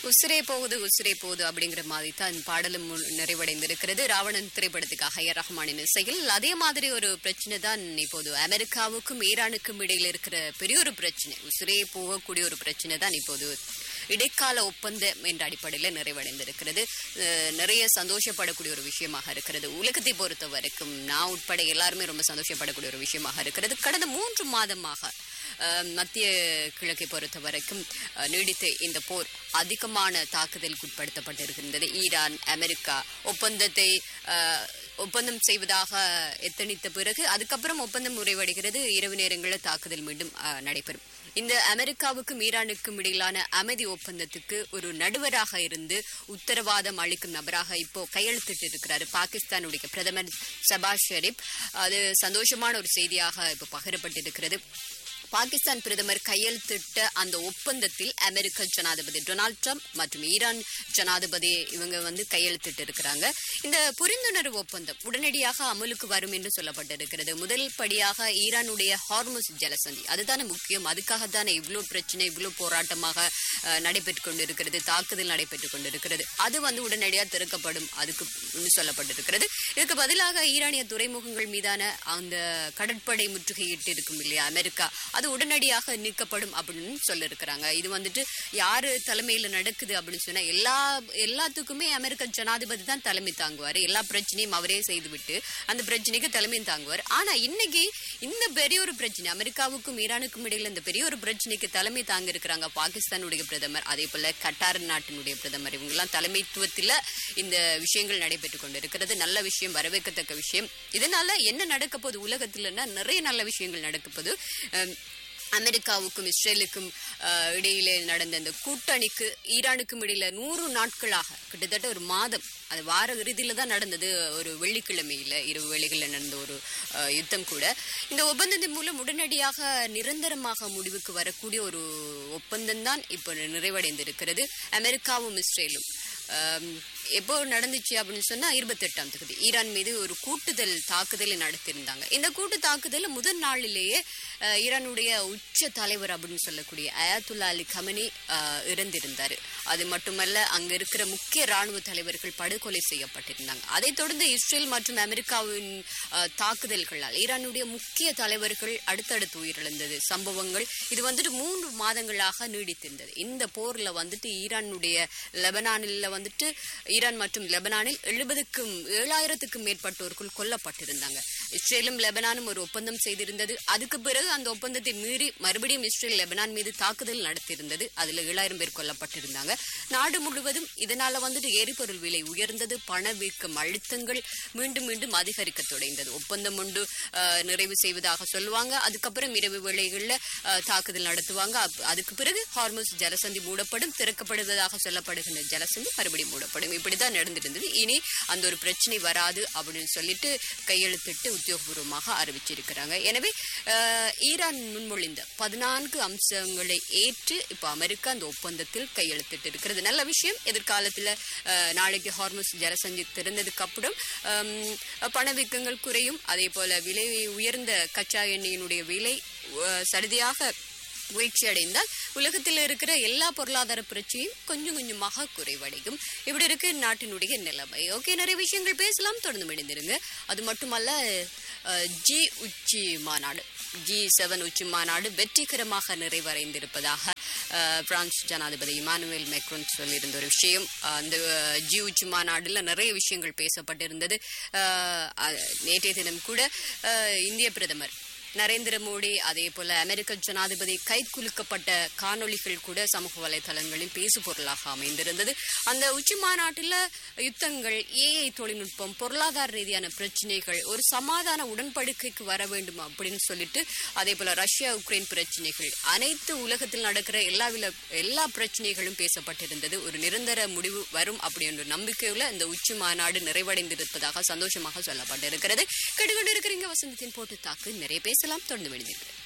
உசிரே போகுது உசிரே போகுது அப்படிங்கிற மாதிரி தான் பாடலும் மு- நிறைவடைந்திருக்கிறது ராவணன் திரைப்படத்துக்காக ஏ ரஹ்மானின் இசையில் அதே மாதிரி ஒரு பிரச்சனை தான் இப்போது அமெரிக்காவுக்கும் ஈரானுக்கும் இடையில் இருக்கிற பெரிய ஒரு பிரச்சனை உசிரே போகக்கூடிய ஒரு பிரச்சனை தான் இப்போது இடைக்கால ஒப்பந்தம் என்ற அடிப்படையில் நிறைவடைந்திருக்கிறது அஹ் நிறைய சந்தோஷப்படக்கூடிய ஒரு விஷயமாக இருக்கிறது உலகத்தை பொறுத்த வரைக்கும் நான் உட்பட எல்லாருமே ரொம்ப சந்தோஷப்படக்கூடிய ஒரு விஷயமாக இருக்கிறது கடந்த மூன்று மாதமாக அஹ், மத்திய கிழக்கை பொறுத்த வரைக்கும் அஹ், நீடித்த இந்த போர் அதிகமான தாக்குதலுக்கு உட்படுத்தப்பட்டிருக்கின்றது ஈரான் அமெரிக்கா ஒப்பந்தத்தை அஹ், ஒப்பந்தம் செய்வதாக எத்தனித்த பிறகு அதுக்கப்புறம் ஒப்பந்தம் முறைவடைகிறது இரவு நேரங்களில் தாக்குதல் மீண்டும் அஹ், நடைபெறும் இந்த அமெரிக்காவுக்கும் ஈரானுக்கும் இடையிலான அமைதி ஒப்பந்தத்துக்கு ஒரு நடுவராக இருந்து உத்தரவாதம் அளிக்கும் நபராக இப்போ கையெழுத்திட்டு இருக்கிறாரு பாகிஸ்தானுடைய பிரதமர் சபாஷ் ஷெரீப் அது சந்தோஷமான ஒரு செய்தியாக இப்போ பகிரப்பட்டிருக்கிறது பாகிஸ்தான் பிரதமர் கையெழுத்திட்ட அந்த ஒப்பந்தத்தில் அமெரிக்க ஜனாதிபதி டொனால்ட் ட்ரம்ப் மற்றும் ஈரான் ஜனாதிபதி இவங்க வந்து கையெழுத்திட்டு இருக்கிறாங்க இந்த புரிந்துணர்வு ஒப்பந்தம் உடனடியாக அமலுக்கு வரும் என்று சொல்லப்பட்டிருக்கிறது முதல் படியாக ஈரானுடைய ஹார்முஸ் ஜலசந்தி அதுதானே முக்கியம் அதுக்காக தானே இவ்வளோ பிரச்சனை இவ்வளோ போராட்டமாக அஹ், நடைபெற்றுக் கொண்டிருக்கிறது தாக்குதல் நடைபெற்றுக் கொண்டிருக்கிறது அது வந்து உடனடியாக திறக்கப்படும் அதுக்கு ன்னு சொல்லப்பட்டிருக்கிறது இதுக்கு பதிலாக ஈரானிய துறைமுகங்கள் மீதான அந்த கடற்படை முற்றுகையிட்டு இருக்கும் இல்லையா அமெரிக்கா அது உடனடியாக நீக்கப்படும் அப்படின்னு சொல்லியிருக்கிறாங்க இது வந்துட்டு யாரு தலைமையில நடக்குது அப்படின்னு சொன்னா எல்லா எல்லாத்துக்குமே அமெரிக்க ஜனாதிபதி தான் தலைமை தாங்குவார் எல்லா பிரச்சனையும் அவரே செய்துவிட்டு அந்த பிரச்சனைக்கு தலைமை தாங்குவார் ஆனா இன்னைக்கு இந்த பெரிய ஒரு பிரச்சனை அமெரிக்காவுக்கும் ஈரானுக்கும் இடையில இந்த பெரிய ஒரு பிரச்சனைக்கு தலைமை தாங்க இருக்கிறாங்க பாகிஸ்தானுடைய பிரதமர் அதே போல கட்டார் நாட்டினுடைய பிரதமர் இவங்கெல்லாம் தலைமைத்துவத்தில் இந்த விஷயங்கள் நடைபெற்றுக் கொண்டிருக்கிறது நல்ல விஷயம் வரவேற்கத்தக்க விஷயம் இதனால என்ன நடக்க போகுது உலகத்துலன்னா நிறைய நல்ல விஷயங்கள் நடக்க போகுது அம், அமெரிக்காவுக்கும் இஸ்ரேலுக்கும் அஹ், இடையிலே நடந்த இந்த கூட்டணிக்கு ஈரானுக்கும் இடையில நூறு நாட்களாக கிட்டத்தட்ட ஒரு மாதம் அது வார இறுதியில தான் நடந்தது ஒரு வெள்ளிக்கிழமையில இரவு வேளைகளில் நடந்த ஒரு அஹ், யுத்தம் கூட இந்த ஒப்பந்தத்தின் மூலம் உடனடியாக நிரந்தரமாக முடிவுக்கு வரக்கூடிய ஒரு ஒப்பந்தம் தான் இப்போ நிறைவடைந்திருக்கிறது அமெரிக்காவும் இஸ்ரேலும் ஆம், எப்போ நடந்துச்சு அப்படின்னு சொன்னா இருபத்தெட்டாம் தேதி ஈரான் மீது ஒரு கூட்டுதல் தாக்குதலை நடத்தியிருந்தாங்க இந்த கூட்டு தாக்குதல் முதல் நாளிலேயே அஹ், ஈரானுடைய உச்ச தலைவர் அப்படின்னு சொல்லக்கூடிய அயாத்துல்லா அலி கமனி அஹ், இறந்திருந்தார் அது மட்டுமல்ல அங்க இருக்கிற முக்கிய ராணுவ தலைவர்கள் படுகொலை செய்யப்பட்டிருந்தாங்க அதைத் தொடர்ந்து இஸ்ரேல் மற்றும் அமெரிக்காவின் அஹ், தாக்குதல்களால் ஈரானுடைய முக்கிய தலைவர்கள் அடுத்தடுத்து உயிரிழந்தது சம்பவங்கள் இது வந்துட்டு மூன்று மாதங்களாக நீடித்திருந்தது இந்த போர்ல வந்துட்டு ஈரானுடைய லெபனானில் வந்துட்டு ஈரான் மற்றும் லெபனானில் எழுபதுக்கும் ஏழாயிரத்துக்கும் மேற்பட்டோர்கள் கொல்லப்பட்டிருந்தாங்க இஸ்ரேலும் லெபனானும் ஒரு ஒப்பந்தம் செய்திருந்தது அதுக்கு பிறகு அந்த ஒப்பந்தத்தை மீறி மறுபடியும் இஸ்ரேல் லெபனான் மீது தாக்குதல் நடத்தியிருந்தது அதுல ஏழாயிரம் பேர் கொல்லப்பட்டிருந்தாங்க நாடு முழுவதும் இதனால வந்துட்டு எரிபொருள் விலை உயர்ந்தது பணவீக்கம் அழுத்தங்கள் மீண்டும் மீண்டும் அதிகரிக்க தொடர்ந்தது ஒப்பந்தம் ஒன்று அஹ், நிறைவு செய்வதாக சொல்லுவாங்க அதுக்கப்புறம் இரவு வேளைகளில் தாக்குதல் நடத்துவாங்க அப்- அதுக்கு பிறகு ஹார்மோஸ் ஜலசந்தி மூடப்படும் திறக்கப்படுவதாக சொல்லப்படுகின்ற ஜலசந்தி மறுபடியும் மூடப்படும் இப்படிதான் நடந்திருந்தது இனி அந்த ஒரு பிரச்சனை வராது அப்படின்னு சொல்லிட்டு கையெழுத்திட்டு உத்தியோகபூர்வமாக அறிவிச்சிருக்கிறாங்க எனவே அஹ், ஈரான் முன்மொழிந்த பதினான்கு அம்சங்களை ஏற்று இப்போ அமெரிக்கா அந்த ஒப்பந்தத்தில் கையெழுத்திட்டு இருக்கிறது நல்ல விஷயம் எதிர்காலத்தில் அஹ், நாளைக்கு ஹார்மோஸ் ஜலசந்தி திறந்ததுக்கு அப்புறம் ஹம், பணவீக்கங்கள் குறையும் அதே போல விலை உயர்ந்த கச்சா எண்ணெயினுடைய விலை அஹ், சடுதியாக வீழ்ச்சி அடைந்தால் உலகத்தில் இருக்கிற எல்லா பொருளாதார பிரச்சனையும் கொஞ்சம் கொஞ்சமாக குறைவடையும் இப்படி இருக்கு நாட்டினுடைய நிலைமை ஓகே நிறைய விஷயங்கள் பேசலாம் தொடர்ந்து மணிந்திருங்க அது மட்டுமல்ல அஹ், ஜி உச்சி மாநாடு ஜி செவன் உச்சி மாநாடு வெற்றிகரமாக நிறைவடைந்திருப்பதாக அஹ், பிரான்ஸ் ஜனாதிபதி இமானுவேல் மேக்ரோன் சொல்லியிருந்த ஒரு விஷயம் அஹ், அந்த அஹ், ஜி உச்சி மாநாடுல நிறைய விஷயங்கள் பேசப்பட்டிருந்தது அஹ், அஹ், நேற்றைய தினம் கூட அஹ், இந்திய பிரதமர் நரேந்திர மோடி அதே போல அமெரிக்க ஜனாதிபதி கைக்குலுக்கப்பட்ட காணொளிகள் கூட சமூக வலைதளங்களில் பேசு பொருளாக அமைந்திருந்தது அந்த உச்சி மாநாட்டில் யுத்தங்கள் ஏஐ தொழில்நுட்பம் பொருளாதார ரீதியான பிரச்சனைகள் ஒரு சமாதான உடன்படிக்கைக்கு வர வேண்டும் அப்படின்னு சொல்லிட்டு அதே போல ரஷ்யா உக்ரைன் பிரச்சனைகள் அனைத்து உலகத்தில் நடக்கிற எல்லா வில எல்லா பிரச்சனைகளும் பேசப்பட்டிருந்தது ஒரு நிரந்தர முடிவு வரும் அப்படின்ற நம்பிக்கையுள்ள இந்த உச்சி மாநாடு நிறைவடைந்திருப்பதாக சந்தோஷமாக சொல்லப்பட்டிருக்கிறது கேட்டுக்கொண்டு இருக்கிறீங்க வசந்தத்தின் போட்டு தாக்கு நிறைய பேசலாம் தொடர்ந்து விடுதீர்கள்